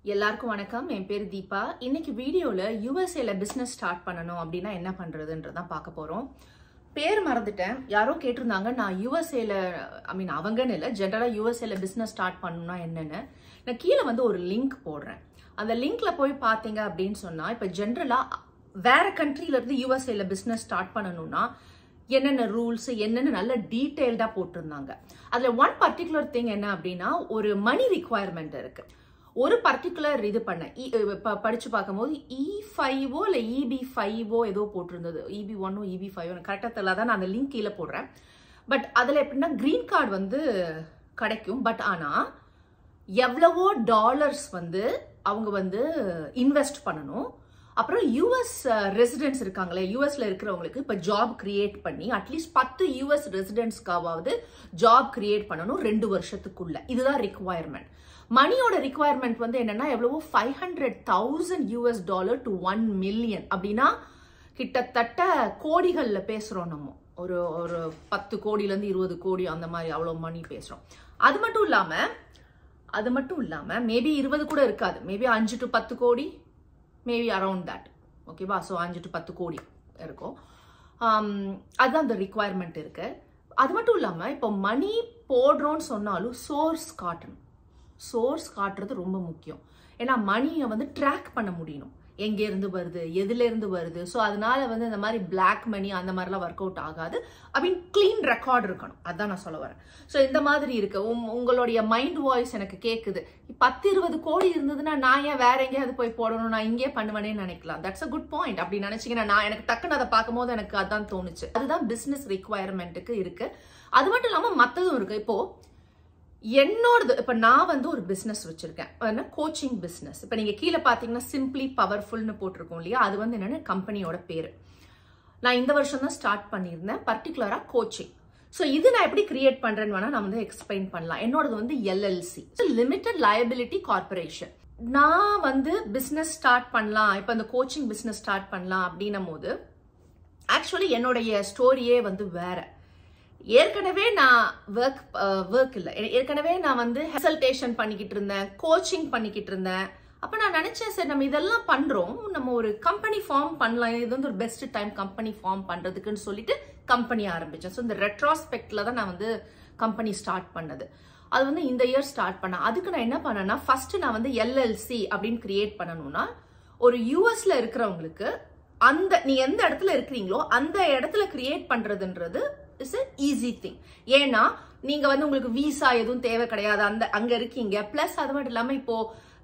எல்லாருக்கும் வணக்கம் என் பேர் தீபா இன்னைக்கு வீடியோல யூஎஸ்ஏல பிசினஸ் ஸ்டார்ட் பண்ணணும் அப்படின்னா என்ன பண்றதுன்றதான் பார்க்க போறோம் பேர் மறந்துட்டேன் யாரோ கேட்டிருந்தாங்க நான் யூஎஸ்ஏல ஐ மீன் அவங்கன்னு இல்லை ஜென்ரலா யூஎஸ்ஏல பிசினஸ் ஸ்டார்ட் பண்ணணும்னா என்னன்னு நான் கீழே வந்து ஒரு லிங்க் போடுறேன் அந்த லிங்க்ல போய் பார்த்தீங்க அப்படின்னு சொன்னா இப்போ ஜென்ரலா வேற கண்ட்ரில இருந்து யூஎஸ்ஏல பிசினஸ் ஸ்டார்ட் பண்ணணும்னா என்னென்ன ரூல்ஸ் என்னென்ன நல்ல டீட்டெயில்டா போட்டிருந்தாங்க அதுல ஒன் பர்டிகுலர் திங் என்ன அப்படின்னா ஒரு மணி ரிக்குவயர்மெண்ட் இருக்கு ஒரு பர்டிகுலர் இது பண்ண இ- ப- படிச்சு பார்க்கும்போது இ ஃபைவோ இல்லை இபி ஃபைவோ ஏதோ போட்டிருந்தது இபி ஒன்னோ இபி ஃபைவோ கரெக்டாக தெரியல தான் நான் அந்த லிங்க் கீழே போடுறேன் பட் அதில் எப்படின்னா க்ரீன் கார்டு வந்து கிடைக்கும் பட் ஆனால் எவ்வளவோ டாலர்ஸ் வந்து அவங்க வந்து இன்வெஸ்ட் பண்ணணும் அப்புறம் யூஎஸ் ரெசிடென்ட்ஸ் இருக்காங்களே யூஎஸ்ல இருக்கிறவங்களுக்கு இப்போ ஜாப் கிரியேட் பண்ணி அட்லீஸ்ட் பத்து யூஎஸ் ரெசிடென்ட்ஸ்க்காவது ஜாப் கிரியேட் பண்ணணும் ரெண்டு வருஷத்துக்குள்ள இதுதான் ரிக்குவயர்மெண்ட் மணியோட ரிக்குவயர்மெண்ட் வந்து என்னன்னா எவ்வளவோ five hundred thousand US dollar to one million அப்படின்னா கிட்டத்தட்ட கோடிகள்ல பேசுறோம் நம்ம ஒரு ஒரு பத்து கோடியில இருந்து இருபது கோடி அந்த மாதிரி அவ்வளவு மணி பேசுறோம் அது மட்டும் இல்லாம அது மட்டும் இல்லாம மேபி இருபது கூட இருக்காது மேபி அஞ்சு டு பத்து கோடி மேபி அரவுண்ட் தட் ஓகேவா ஸோ அஞ்சு டு பத்து கோடி இருக்கும் ஆம், அதுதான் அந்த ரிக்குவயர்மெண்ட் இருக்கு அது மட்டும் இல்லாம இப்போ மணி போடுறோம்னு சொன்னாலும் சோர்ஸ் காட்டணும் சோர்ஸ் காட்டுறது ரொம்ப முக்கியம் ஏன்னா மணியை வந்து ட்ராக் பண்ண முடியணும் எங்க இருந்து வருது எதுல இருந்து வருது ஸோ அதனால வந்து இந்த மாதிரி பிளாக் மணி அந்த மாதிரிலாம் ஒர்க் அவுட் ஆகாது ஐ மீன் க்ளீன் ரெக்கார்ட் இருக்கணும் அதான் நான் சொல்ல வரேன் ஸோ இந்த மாதிரி இருக்கு உம்- உங்களுடைய மைண்ட் வாய்ஸ் எனக்கு கேட்குது பத்து இருபது கோடி இருந்ததுன்னா நான் ஏன் வேற எங்கேயாவது போய் போடணும் நான் இங்கே பண்ணுவேனேன்னு நினைக்கலாம் தட்ஸ் அ குட் பாயிண்ட் அப்படி நினைச்சீங்கன்னா நான் எனக்கு டக்குன்னு அதை பார்க்கும்போது எனக்கு அதான் தோணுச்சு அதுதான் பிசினஸ் ரிக்குவயர்மெண்ட்டுக்கு இருக்கு அது மட்டும் இல்லாம மத்ததும் இருக்கு இப்போ என்னோடது இப்ப நான் வந்து ஒரு பிசினஸ் வச்சிருக்கேன் கோச்சிங் பிசினஸ் இப்ப நீங்க கீழே பாத்தீங்கன்னா சிம்பிளி பவர்ஃபுல்னு போட்டிருக்கோம் இல்லையா அது வந்து என்னன்னா கம்பெனியோட பேரு நான் இந்த வருஷம் தான் ஸ்டார்ட் பண்ணியிருந்தேன் பர்டிகுலரா கோச்சிங் ஸோ இது நான் எப்படி கிரியேட் பண்றேன்னு வேணா நான் வந்து எக்ஸ்பிளைன் பண்ணலாம் என்னோடது வந்து எல்எல்சி லிமிடெட் லயபிலிட்டி கார்பரேஷன் நான் வந்து பிசினஸ் ஸ்டார்ட் பண்ணலாம் இப்போ இந்த கோச்சிங் பிசினஸ் ஸ்டார்ட் பண்ணலாம் அப்படின்னும் போது ஆக்சுவலி என்னுடைய ஸ்டோரியே வந்து வேற ஏற்கனவே நான் ஒர்க் ஒர்க் இல்லை ஏற்கனவே நான் வந்து கன்சல்டேஷன் பண்ணிக்கிட்டு இருந்தேன் கோச்சிங் பண்ணிக்கிட்டு இருந்தேன் அப்போ நான் நினைச்சேன் சரி நம்ம இதெல்லாம் பண்றோம் நம்ம ஒரு கம்பெனி ஃபார்ம் பண்ணலாம் இது வந்து ஒரு பெஸ்ட் டைம் கம்பெனி ஃபார்ம் பண்றதுக்குன்னு சொல்லிட்டு கம்பெனி ஆரம்பிச்சேன் ஸோ இந்த ரெட்ராஸ்பெக்ட்ல தான் நான் வந்து கம்பெனி ஸ்டார்ட் பண்ணது அது வந்து இந்த இயர் ஸ்டார்ட் பண்ணேன் அதுக்கு நான் என்ன பண்ணேன்னா ஃபர்ஸ்ட் நான் வந்து எல்எல்சி அப்படின்னு கிரியேட் பண்ணணும்னா ஒரு யூஎஸ்ல இருக்கிறவங்களுக்கு அந்த நீ எந்த இடத்துல இருக்கிறீங்களோ அந்த இடத்துல கிரியேட் பண்றதுன்றது இஸ் a ஈஸி திங் ஏன்னா நீங்க வந்து உங்களுக்கு விசா எதுவும் தேவை கிடையாது அந்த அங்க இருக்கீங்க பிளஸ் அது மட்டும் இல்லாம இப்போ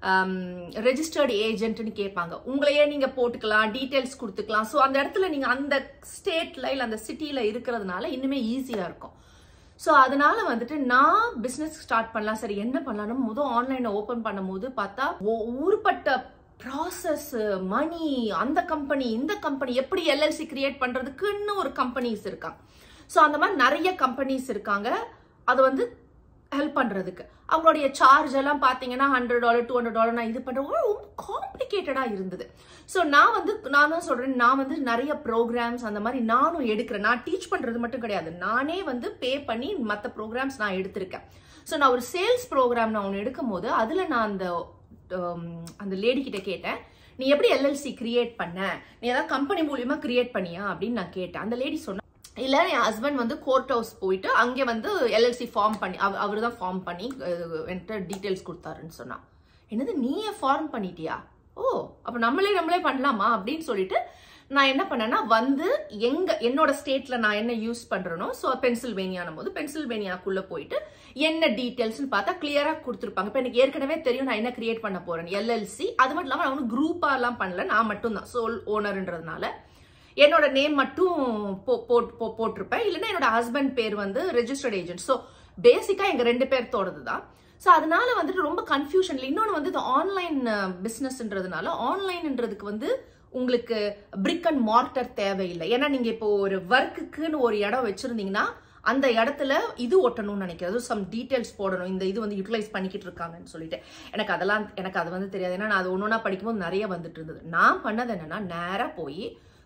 ரெஜிஸ்டர்டு ஏஜென்ட்னு கேட்பாங்க உங்களையே நீங்க போட்டுக்கலாம் டீடைல்ஸ் கொடுத்துக்கலாம் ஸோ அந்த இடத்துல நீங்க அந்த ஸ்டேட்ல இல்ல அந்த சிட்டில இருக்கிறதுனால இன்னுமே ஈஸியா இருக்கும் ஸோ அதனால வந்துட்டு நான் பிசினஸ் ஸ்டார்ட் பண்ணலாம் சரி என்ன பண்ணலாம் முதல் ஆன்லைன்ல ஓபன் பண்ணும்போது பார்த்தா ஒ- ஊர்பட்ட ப்ராசஸ் மணி அந்த கம்பெனி இந்த கம்பெனி எப்படி எல்எல்சி கிரியேட் பண்றதுக்குன்னு ஒரு கம்பெனிஸ் இருக்காங்க ஸோ அந்த மாதிரி நிறைய கம்பெனிஸ் இருக்காங்க அது வந்து ஹெல்ப் பண்றதுக்கு அவங்களுடைய சார்ஜ் எல்லாம் பாத்தீங்கன்னா hundred dollar to hundred dollar நான் இது பண்றேன் ரொம்ப காம்ப்ளிகேட்டடா இருந்தது ஸோ நான் வந்து நான் தான் சொல்றேன் நான் வந்து நிறைய ப்ரோக்ராம்ஸ் அந்த மாதிரி நானும் எடுக்கிறேன் நான் டீச் பண்றது மட்டும் கிடையாது நானே வந்து பே பண்ணி மற்ற ப்ரோக்ராம்ஸ் நான் எடுத்திருக்கேன் ஸோ நான் ஒரு சேல்ஸ் ப்ரோக்ராம் நான் ஒன்று எடுக்கும் போது அதுல நான் அந்த um, அந்த லேடி கிட்ட கேட்டேன் நீ எப்படி எல்எல்சி கிரியேட் பண்ண நீ ஏதாவது கம்பெனி மூலியமா கிரியேட் பண்ணியா அப்படின்னு நான் கேட்டேன் அந்த லேடி சொன்னா இல்ல என் ஹஸ்பண்ட் வந்து கோர்ட் ஹவுஸ் போயிட்டு அங்கே வந்து எல்எல்சி ஃபார்ம் பண்ணி அவர் தான் ஃபார்ம் பண்ணி அஹ், என்கிட்ட டீட்டெயில்ஸ் கொடுத்தாருன்னு சொன்னா என்னது நீயே ஃபார்ம் பண்ணிட்டியா ஓ அப்ப நம்மளே நம்மளே பண்ணலாமா அப்படின்னு சொல்லிட்டு நான் என்ன பண்ணேன்னா வந்து எங்க என்னோட ஸ்டேட்ல நான் என்ன யூஸ் பண்றேனோ ஸோ பென்சில்வேனியானும் போது பென்சில்வேனியாக்குள்ள போயிட்டு என்ன டீட்டெயில்ஸ்னு பார்த்தா கிளியரா கொடுத்துருப்பாங்க இப்போ எனக்கு ஏற்கனவே தெரியும் நான் என்ன கிரியேட் பண்ண போறேன் எல்எல்சி அது மட்டும் இல்லாமல் நான் ஒன்றும் குரூப்பா எல்லாம் பண்ணல நான் மட்டும் தான் சோல் ஓனர்ன்றதுனால என்னோட நேம் மட்டும் போ- போட்- போ- போட்டிருப்பேன் இல்லைன்னா என்னோட ஹஸ்பண்ட் பேர் வந்து ரெஜிஸ்டர்ட் ஏஜென்ட் ஸோ பேசிக்கா எங்க ரெண்டு பேர்த்தோடது தான் ஸோ அதனால வந்துட்டு ரொம்ப கன்ஃபியூஷன்ல இன்னொன்று வந்து இது ஆன்லைன் பிஸ்னஸ்ன்றதுனால ஆன்லைன்ன்றதுக்கு வந்து உங்களுக்கு பிரிக் அண்ட் மார்ட்டர் தேவையில்லை ஏன்னா நீங்க இப்போ ஒரு ஒர்க்குக்குன்னு ஒரு இடம் வச்சிருந்தீங்கன்னா அந்த இடத்துல இது ஒட்டணும்னு நினைக்கிறது சம் டீடைல்ஸ் போடணும் இந்த இது வந்து யூட்டிலைஸ் பண்ணிக்கிட்டு இருக்காங்கன்னு சொல்லிட்டு எனக்கு அதெல்லாம் எனக்கு அது வந்து தெரியாது ஏன்னா நான் அது ஒன்று ஒன்றா படிக்கும்போது நிறைய வந்துட்டு இருந்தது நான் பண்ணது என்னன்னா நேராக போய்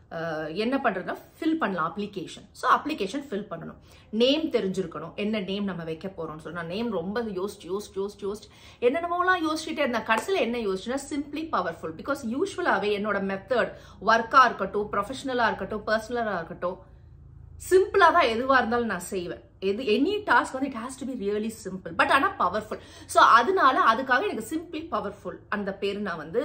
அஹ், என்ன பண்றதுன்னா ஃபில் பண்ணலாம் அப்ளிகேஷன் ஸோ அப்ளிகேஷன் ஃபில் பண்ணணும் நேம் தெரிஞ்சிருக்கணும் என்ன நேம் நம்ம வைக்க போறோம்னு சொல்லி நான் நேம் ரொம்ப யோசிச்சு யோசிச்சு யோசிச்சு யோசிச்சு என்னென்னமோலாம் யோசிச்சுட்டே இருந்தேன் கடைசியில் என்ன யோசிச்சுன்னா சிம்பிளி பவர்ஃபுல் பிகாஸ் யூஸ்வலாகவே என்னோட மெத்தட் ஒர்க்காக இருக்கட்டும் ப்ரொஃபஷனலாக இருக்கட்டும் பர்சனலாக இருக்கட்டும் சிம்பிளா தான் எதுவா இருந்தாலும் நான் செய்வேன் எது எனி டாஸ்க் வந்து it has to be really simple but ஆனா பவர்ஃபுல் ஸோ அதனால அதுக்காக எனக்கு சிம்பிளி பவர்ஃபுல் அந்த பேர் நான் வந்து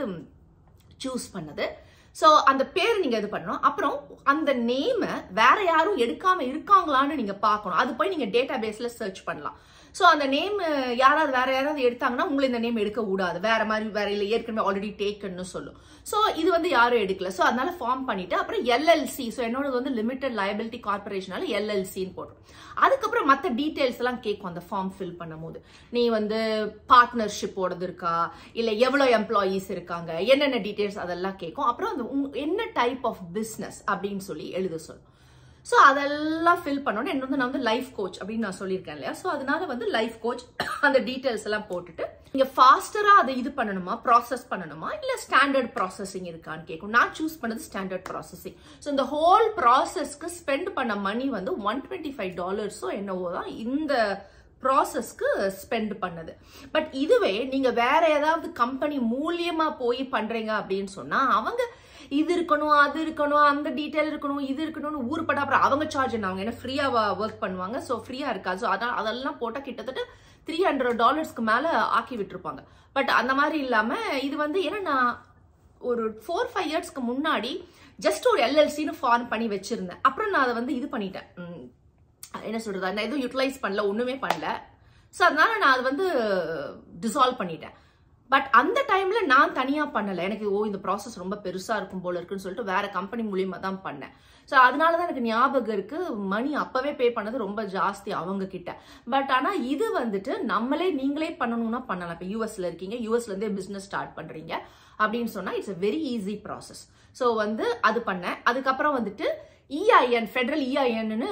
சூஸ் பண்ணது ஸோ அந்த பேர் நீங்க இது பண்ணணும் அப்புறம் அந்த நேமை வேற யாரும் எடுக்காம இருக்காங்களான்னு நீங்க பார்க்கணும் அது போய் நீங்க டேட்டா பேஸ்ல சர்ச் பண்ணலாம் ஸோ அந்த நேம் யாராவது வேற யாராவது எடுத்தாங்கன்னா உங்களை இந்த நேம் எடுக்க கூடாது வேற மாதிரி வேற இல்லை ஏற்கனவே ஆல்ரெடி டேக்கன்னு சொல்லும் ஸோ இது வந்து யாரும் எடுக்கல ஸோ அதனால ஃபார்ம் பண்ணிட்டு அப்புறம் எல்எல்சி ஸோ என்னோடது வந்து லிமிடெட் லயபிலிட்டி கார்பரேஷனால எல்எல்சின்னு போடுறோம் அதுக்கப்புறம் மற்ற டீடைல்ஸ் எல்லாம் கேட்கும் அந்த ஃபார்ம் ஃபில் பண்ணும்போது நீ வந்து பார்ட்னர்ஷிப்போடது இருக்கா இல்லை எவ்வளோ எம்ப்ளாயீஸ் இருக்காங்க என்னென்ன டீடைல்ஸ் அதெல்லாம் கேட்கும் அப்புறம் அந்த உங்க- என்ன டைப் ஆஃப் பிஸ்னஸ் அப்படின்னு சொல்லி எழுத சொல்லும் ஸோ அதெல்லாம் ஃபில் பண்ணோன்னே என்ன வந்து நான் வந்து லைஃப் கோச் அப்படின்னு நான் சொல்லியிருக்கேன் இல்லையா ஸோ அதனால வந்து லைஃப் கோச் அந்த டீட்டெயில்ஸ் எல்லாம் போட்டுட்டு நீங்க ஃபாஸ்டரா அதை இது பண்ணணுமா ப்ராசஸ் பண்ணணுமா இல்ல ஸ்டாண்டர்ட் ப்ராசஸிங் இருக்கான்னு கேட்கும் நான் சூஸ் பண்ணது ஸ்டாண்டர்ட் ப்ராசஸிங் ஸோ இந்த ஹோல் ப்ராசஸ்க்கு ஸ்பெண்ட் பண்ண மணி வந்து ஒன் டுவெண்ட்டி ஃபைவ் டாலர்ஸோ என்னவோ தான் இந்த ப்ராசஸ்க்கு ஸ்பெண்ட் பண்ணது பட் இதுவே நீங்க வேற ஏதாவது கம்பெனி மூலியமா போய் பண்றீங்க அப்படின்னு சொன்னா அவங்க இது இருக்கணும் அது இருக்கணும் அந்த டீட்டெயில் இருக்கணும் இது இருக்கணும்னு ஊர்பட அப்புறம் அவங்க சார்ஜ் என்ன அவங்க ஏன்னா ஃப்ரீயா ஒர்க் பண்ணுவாங்க ஸோ ஃப்ரீயா இருக்காது ஸோ அதான் அதெல்லாம் போட்டால் கிட்டத்தட்ட த்ரீ ஹண்ட்ரட் டாலர்ஸ்க்கு மேல ஆக்கி விட்டுருப்பாங்க பட் அந்த மாதிரி இல்லாம இது வந்து ஏன்னா நான் ஒரு ஃபோர் ஃபைவ் இயர்ஸ்க்கு முன்னாடி ஜஸ்ட் ஒரு எல்எல்சின்னு ஃபார்ம் பண்ணி வச்சிருந்தேன் அப்புறம் நான் அதை வந்து இது பண்ணிட்டேன் உம், என்ன சொல்றது நான் எதுவும் யூட்டிலைஸ் பண்ணல ஒண்ணுமே பண்ணல ஸோ அதனால நான் அது வந்து டிசால்வ் பண்ணிட்டேன் பட் அந்த டைம்ல நான் தனியா பண்ணல எனக்கு ஓ இந்த ப்ராசஸ் ரொம்ப பெருசா இருக்கும் போல இருக்குன்னு சொல்லிட்டு வேற கம்பெனி மூலியமா தான் பண்ணேன் ஸோ அதனால தான் எனக்கு ஞாபகம் இருக்கு மணி அப்பவே பே பண்ணது ரொம்ப ஜாஸ்தி அவங்க கிட்ட பட் ஆனா இது வந்துட்டு நம்மளே நீங்களே பண்ணணும்னா பண்ணலாம் இப்போ யூஎஸ்ல இருக்கீங்க யூஎஸ்ல இருந்தே பிசினஸ் ஸ்டார்ட் பண்றீங்க அப்படின்னு சொன்னா it's a very easy process so வந்து அது பண்ணேன் அதுக்கப்புறம் வந்துட்டு இஐஎன் ஃபெடரல் இஐஎன்னு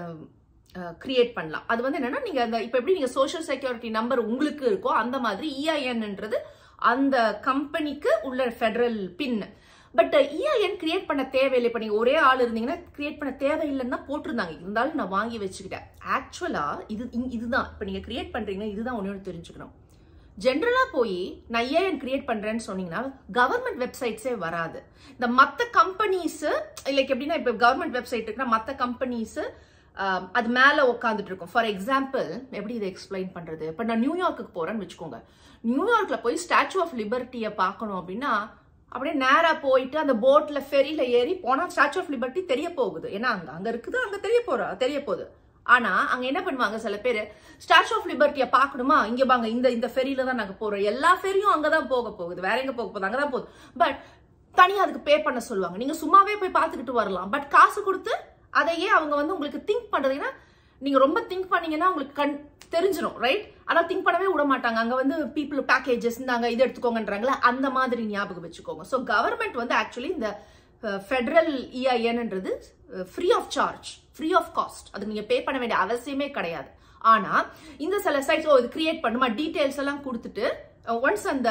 கிரியேட் பண்ணலாம் அது வந்து என்னன்னா நீங்க அந்த இப்போ எப்படி நீங்க சோஷியல் செக்யூரிட்டி நம்பர் உங்களுக்கு இருக்கோ அந்த மாதிரி இஐஎன்ன்றது அந்த கம்பெனிக்கு உள்ள federal pin but EIN create பண்ண தேவையில்லை இப்போ நீங்க ஒரே ஆள் இருந்தீங்கன்னா கிரியேட் பண்ண தேவையில்லைன்னு தான் போட்டிருந்தாங்க இருந்தாலும் நான் வாங்கி வச்சுக்கிட்டேன் ஆக்சுவலா இது இ- இதுதான் இப்போ நீங்க கிரியேட் பண்றீங்கன்னா இதுதான் ஒன்று ஒன்று தெரிஞ்சுக்கணும் ஜென்ரலா போய் நான் ஏன் கிரியேட் பண்றேன்னு சொன்னீங்கன்னா கவர்மெண்ட் வெப்சைட்ஸே வராது இந்த மத்த கம்பெனிஸ் லைக் எப்படின்னா இப்போ கவர்மெண்ட் வெப்சைட் இருக்குன்னா மத்த கம்பெனிஸ் அது மேல உட்காந்துட்டு இருக்கும் ஃபார் எக்ஸாம்பிள் எப்படி இதை எக்ஸ்பிளைன் பண்றது இப்போ நான் நியூயார்க்குக்கு போறேன்னு வச்சுக்கோங்க நியூயார்க்ல போய் ஸ்டாச்சு ஆஃப் லிபர்ட்டியை பார்க்கணும் அப்படின்னா அப்படியே நேரா போயிட்டு அந்த போட்ல ஃபெரியில ஏறி போனா ஸ்டாச்சு ஆஃப் லிபர்ட்டி தெரிய போகுது ஏன்னா அங்க அங்க இருக்குது அங்க தெரிய போறா தெரிய போகுது ஆனா அங்க என்ன பண்ணுவாங்க சில பேர் ஸ்டாச்சு ஆஃப் லிபர்ட்டியை பார்க்கணுமா இங்க வாங்க இந்த இந்த ஃபெரியில தான் நாங்க போறோம் எல்லா ஃபெரியும் அங்கதான் போக போகுது வேற எங்க போக போகுது அங்கதான் போகுது பட் தனியா அதுக்கு பே பண்ண சொல்லுவாங்க நீங்க சும்மாவே போய் பார்த்துக்கிட்டு வரலாம் பட் காசு கொடுத்து அதையே அவங்க வந்து உங்களுக்கு திங்க் பண்றதுன்னா நீங்க ரொம்ப திங்க் பண்ணீங்கன்னா உங்களுக்கு கண் தெரிஞ்சிடும் ரைட் ஆனா திங்க் பண்ணவே விட மாட்டாங்க அங்க வந்து பீப்புள் பேக்கேஜஸ் இந்தாங்க இது எடுத்துக்கோங்கன்றாங்களா அந்த மாதிரி ஞாபகம் வச்சுக்கோங்க ஸோ கவர்மெண்ட் வந்து ஆக்சுவலி இந்த ஃபெடரல் இஐஎன்ன்றது free of charge free of cost அது நீங்க பே பண்ண வேண்டிய அவசியமே கிடையாது ஆனா இந்த சில சைட்ஸ் ஓ இது கிரியேட் பண்ணுமா டீடைல்ஸ் எல்லாம் கொடுத்துட்டு ஒன்ஸ் அந்த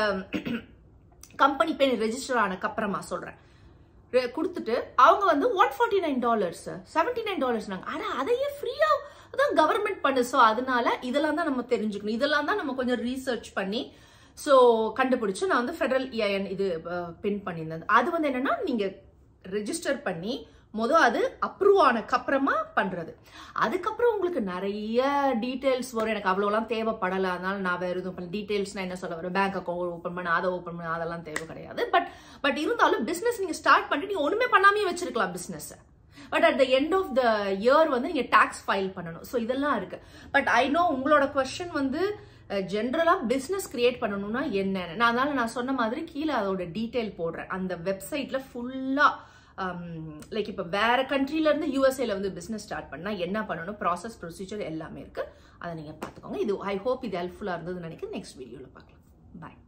கம்பெனி பேர் ரெஜிஸ்டர் ஆனதுக்கு அப்புறமா சொல்றேன் ரெ- கொடுத்துட்டு அவங்க வந்து one forty nine dollars seventy nine dollars நாங்க ஆனா அதையே ஃப்ரீயா தான் கவர்மெண்ட் பண்ணு ஸோ அதனால இதெல்லாம் தான் நம்ம தெரிஞ்சுக்கணும் இதெல்லாம் தான் நம்ம கொஞ்சம் ரீசர்ச் பண்ணி ஸோ கண்டுபிடிச்சு நான் வந்து ஃபெடரல் இஐஎன் இது பின் பண்ணியிருந்தேன் அது வந்து என்னன்னா நீங்க ரெஜிஸ்டர் பண்ணி மொதல் அது அப்ரூவ் ஆனதுக்கு அப்புறமா பண்றது அதுக்கப்புறம் உங்களுக்கு நிறைய டீடைல்ஸ் வரும் எனக்கு அவ்வளோலாம் தேவைப்படலை அதனால நான் வேற எதுவும் பண்ண டீடைல்ஸ்னா என்ன சொல்ல வரேன் பேங்க் அக்கௌண்ட் ஓப்பன் பண்ண அதை ஓப்பன் பண்ண அதெல்லாம் தேவை கிடையாது பட் பட் இருந்தாலும் பிசினஸ் நீங்க ஸ்டார்ட் பண்ணிட்டு நீங்க ஒண்ணுமே பண்ணாமே வச்சிருக்கலாம் business but at the end of the year வந்து நீங்க டாக்ஸ் ஃபைல் பண்ணணும் ஸோ இதெல்லாம் இருக்கு பட் ஐ நோ உங்களோட கொஸ்டின் வந்து ஜென்ரலா பிசினஸ் கிரியேட் பண்ணணும்னா என்னன்னு நான் அதனால நான் சொன்ன மாதிரி கீழே அதோட டீடைல் போடுறேன் அந்த வெப்சைட்ல ஃபுல்லா லைக் இப்போ வேற கண்ட்ரில இருந்து யூஎஸ்ஏல வந்து பிசினஸ் ஸ்டார்ட் பண்ணா என்ன பண்ணணும் ப்ராசஸ் ப்ரொசீஜர் எல்லாமே இருக்கு அதை நீங்க பார்த்துக்கோங்க இது ஐ ஹோப் இது ஹெல்ப்ஃபுல்லா இருந்ததுன்னு நினைக்கிறேன் நெக்ஸ்ட் வீடியோல பார்க்கலாம் பாய்